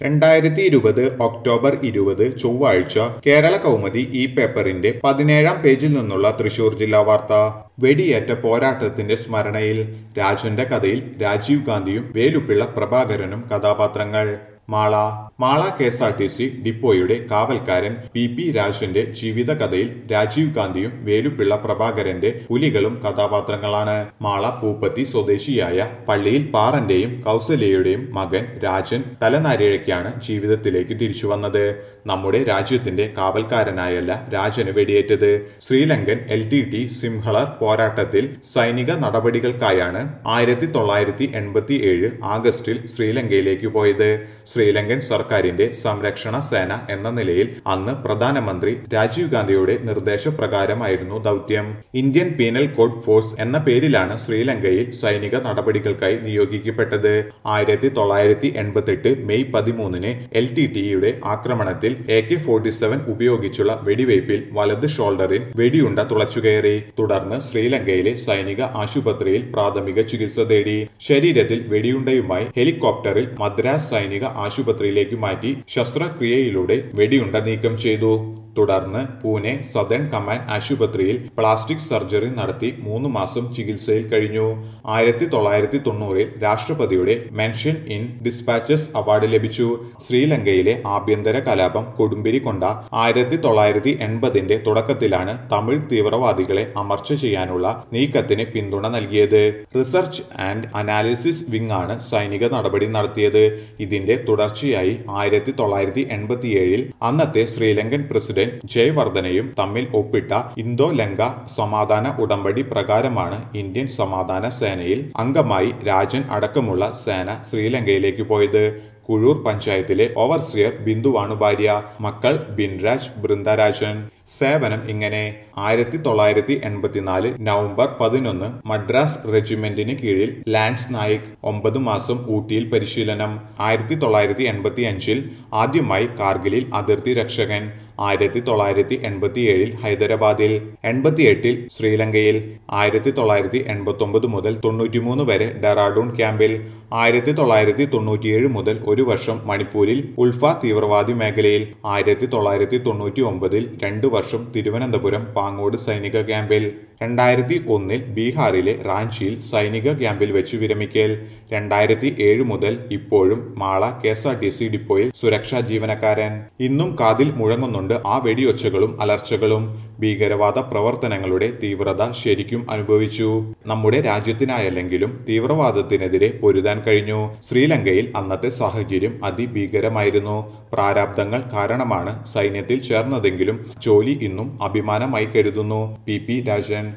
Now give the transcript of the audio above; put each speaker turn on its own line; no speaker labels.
രണ്ടായിരത്തി ഇരുപത് ഒക്ടോബർ ഇരുപത് ചൊവ്വാഴ്ച കേരള കൗമുദി ഈ പേപ്പറിന്റെ പതിനേഴാം പേജിൽ നിന്നുള്ള തൃശൂർ ജില്ലാ വാർത്ത വെടിയേറ്റ പോരാട്ടത്തിന്റെ സ്മരണയിൽ രാജന്റെ കഥയിൽ രാജീവ് ഗാന്ധിയും വേലുപ്പിള്ള പ്രഭാകരനും കഥാപാത്രങ്ങൾ Mala Mala K S R T C ഡിപ്പോയുടെ കാവൽക്കാരൻ പി പി രാജന്റെ ജീവിതകഥയിൽ രാജീവ് ഗാന്ധിയും വേലുപ്പിള്ള പ്രഭാകരന്റെ പുലികളും കഥാപാത്രങ്ങളാണ് മാള പൂപ്പത്തി സ്വദേശിയായ പള്ളിയിൽ പാറന്റെയും കൗസല്യയുടെയും മകൻ രാജൻ തലനാരിഴയ്ക്കാണ് ജീവിതത്തിലേക്ക് തിരിച്ചു വന്നത് നമ്മുടെ രാജ്യത്തിന്റെ കാവൽക്കാരനായല്ല രാജന് വെടിയേറ്റത് ശ്രീലങ്കൻ എൽ ടി ടി സിംഹളർ പോരാട്ടത്തിൽ സൈനിക നടപടികൾക്കായാണ് ആയിരത്തി തൊള്ളായിരത്തി എൺപത്തി ഏഴ് ആഗസ്റ്റിൽ ശ്രീലങ്കയിലേക്ക് പോയത് ശ്രീലങ്കൻ സർക്കാരിന്റെ സംരക്ഷണ സേന എന്ന നിലയിൽ അന്ന് പ്രധാനമന്ത്രി രാജീവ് ഗാന്ധിയുടെ നിർദ്ദേശപ്രകാരമായിരുന്നു ദൗത്യം ഇന്ത്യൻ പീനൽ കോഡ് ഫോഴ്സ് എന്ന പേരിലാണ് ശ്രീലങ്കയിൽ സൈനിക നടപടികൾക്കായി നിയോഗിക്കപ്പെട്ടത് ആയിരത്തി തൊള്ളായിരത്തി എൺപത്തെട്ട് മെയ് പതിമൂന്നിന് എൽ ടി ടിയുടെ ആക്രമണത്തിൽ എ കെ ഫോർട്ടി സെവൻ ഉപയോഗിച്ചുള്ള വെടിവയ്പിൽ വലത് ഷോൾഡറിൽ വെടിയുണ്ട തുളച്ചുകയറി തുടർന്ന് ശ്രീലങ്കയിലെ സൈനിക ആശുപത്രിയിൽ പ്രാഥമിക ചികിത്സ തേടി ശരീരത്തിൽ വെടിയുണ്ടയുമായി ഹെലികോപ്റ്ററിൽ മദ്രാസ് സൈനിക ആശുപത്രിയിലേക്ക് മാറ്റി ശസ്ത്രക്രിയയിലൂടെ വെടിയുണ്ട നീക്കം ചെയ്തു തുടർന്ന് പൂനെ സദേൺ കമാൻഡ് ആശുപത്രിയിൽ പ്ലാസ്റ്റിക് സർജറി നടത്തി മൂന്ന് മാസം ചികിത്സയിൽ കഴിഞ്ഞു ആയിരത്തി തൊള്ളായിരത്തി തൊണ്ണൂറിൽ രാഷ്ട്രപതിയുടെ മെൻഷൻ ഇൻ ഡിസ്പാച്ചസ് അവാർഡ് ലഭിച്ചു ശ്രീലങ്കയിലെ ആഭ്യന്തര കലാപം കൊടുമ്പിരി കൊണ്ട ആയിരത്തി തൊള്ളായിരത്തി എൺപതിന്റെ തുടക്കത്തിലാണ് തമിഴ് തീവ്രവാദികളെ അമർച്ച ചെയ്യാനുള്ള നീക്കത്തിന് പിന്തുണ നൽകിയത് റിസർച്ച് ആൻഡ് അനാലിസിസ് വിംഗ് ആണ് സൈനിക നടപടി നടത്തിയത് ഇതിന്റെ തുടർച്ചയായി ആയിരത്തി തൊള്ളായിരത്തി എൺപത്തിയേഴിൽ അന്നത്തെ ശ്രീലങ്കൻ പ്രസിഡന്റ് ജയവർദ്ധനയും തമ്മിൽ ഒപ്പിട്ട ഇന്തോ ലങ്ക സമാധാന ഉടമ്പടി പ്രകാരമാണ് ഇന്ത്യൻ സമാധാന സേനയിൽ അംഗമായി രാജൻ അടക്കമുള്ള സേന ശ്രീലങ്കയിലേക്ക് പോയത് കുഴൂർ പഞ്ചായത്തിലെ ഓവർസിയർ ബിന്ദുവാണ് ഭാര്യ മക്കൾ ബിൻരാജ് ബൃന്ദരാജൻ സേവനം ഇങ്ങനെ ആയിരത്തി തൊള്ളായിരത്തി എൺപത്തിനാല് നവംബർ പതിനൊന്ന് മദ്രാസ് റെജിമെന്റിന് കീഴിൽ ലാൻസ് നായിക് ഒമ്പത് മാസം ഊട്ടിയിൽ പരിശീലനം ആയിരത്തി തൊള്ളായിരത്തി എൺപത്തി അഞ്ചിൽ ആദ്യമായി കാർഗിലിൽ അതിർത്തി രക്ഷകൻ ആയിരത്തി തൊള്ളായിരത്തി എൺപത്തി ഏഴിൽ ഹൈദരാബാദിൽ എൺപത്തിയെട്ടിൽ ശ്രീലങ്കയിൽ ആയിരത്തി തൊള്ളായിരത്തി എൺപത്തി ഒമ്പത് മുതൽ തൊണ്ണൂറ്റിമൂന്ന് വരെ ഡെറാഡൂൺ ക്യാമ്പിൽ ആയിരത്തി തൊള്ളായിരത്തി തൊണ്ണൂറ്റിയേഴ് മുതൽ ഒരു വർഷം മണിപ്പൂരിൽ ഉൾഫ തീവ്രവാദി മേഖലയിൽ ആയിരത്തി തൊള്ളായിരത്തി തൊണ്ണൂറ്റി ഒമ്പതിൽ രണ്ടു വർഷം തിരുവനന്തപുരം പാങ്ങോട് സൈനിക ക്യാമ്പിൽ രണ്ടായിരത്തി ഒന്നിൽ ബീഹാറിലെ റാഞ്ചിയിൽ സൈനിക ക്യാമ്പിൽ വെച്ച് വിരമിക്കൽ രണ്ടായിരത്തി ഏഴ് മുതൽ ഇപ്പോഴും Mala K S R T C ഡിപ്പോയിൽ സുരക്ഷാ ജീവനക്കാരൻ ഇന്നും കാതിൽ മുഴങ്ങുന്നുണ്ട് ആ വെടിയൊച്ചകളും അലർച്ചകളും ഭീകരവാദ പ്രവർത്തനങ്ങളുടെ തീവ്രത ശരിക്കും അനുഭവിച്ചു നമ്മുടെ രാജ്യത്തിനായല്ലെങ്കിലും തീവ്രവാദത്തിനെതിരെ പൊരുതാൻ കഴിഞ്ഞു ശ്രീലങ്കയിൽ അന്നത്തെ സാഹചര്യം അതിഭീകരമായിരുന്നു പ്രാരാബ്ദങ്ങൾ കാരണമാണ് സൈന്യത്തിൽ ചേർന്നതെങ്കിലും ജോലി ഇന്നും അഭിമാനമായി കരുതുന്നു പി പി രാജൻ